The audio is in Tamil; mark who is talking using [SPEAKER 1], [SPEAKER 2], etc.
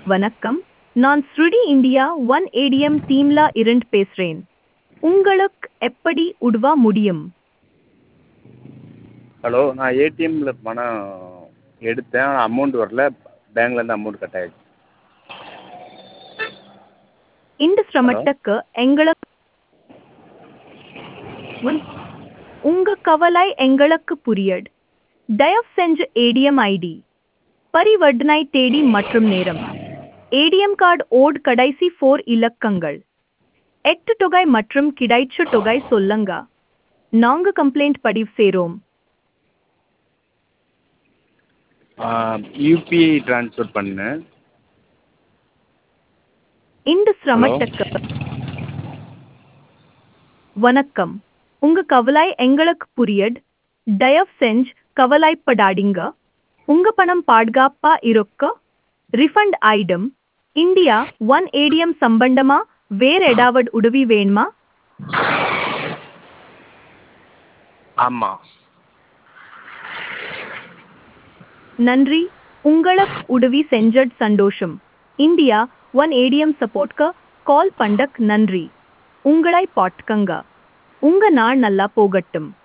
[SPEAKER 1] வணக்கம் நான் ஸ்ருடி இந்தியா ஒன் ஏடிஎம் டீம்ல இருந்து பேசுறேன் உங்களுக்கு எப்படி உதவ முடியும்
[SPEAKER 2] ஹலோ நான் ஏடிஎம்மில் பணம் எடுத்தேன் அமௌண்ட் வரல பேங்க்லேருந்து அமௌண்ட் கட் ஆயிடுச்சு
[SPEAKER 1] இந்த சிரமத்துக்கு எங்களுக்கு உன்- உங்க கவலை எங்களுக்கு புரியட் தயவு செஞ்சு ஏடிஎம் ஐடி பரிவர்த்தனை தேதி மற்றும் நேரம் ஏடிஎம் கார்டு ஓட் கடைசி ஃபோர் இலக்கங்கள் எட்டு தொகை மற்றும் கிடைச்ச தொகை சொல்லுங்க நாங்க கம்ப்ளைண்ட் பதிவு செய்றோம்
[SPEAKER 2] யூபிஐ ட்ரான்ஸ்ஃபர் பண்ணேன்
[SPEAKER 1] இந்த சிரமத்துக்கு வணக்கம் உங்க கவலை எங்களுக்கு புரியட் தயவு செஞ்சு கவலைப்படாதீங்க உங்க பணம் பாதுகாப்பா இருக்க refund item India One ATM சம்பந்தமா வேற ஏதாவது உதவி வேணுமா
[SPEAKER 2] ஆமாம்
[SPEAKER 1] நன்றி உங்களுக்கு உதவி செஞ்சட் சந்தோஷம் இந்தியா ஒன் ஏடிஎம் சப்போர்ட்க்கு கால் பண்ணக் நன்றி உங்களை பாட்கங்க உங்க நாள் நல்லா போகட்டும்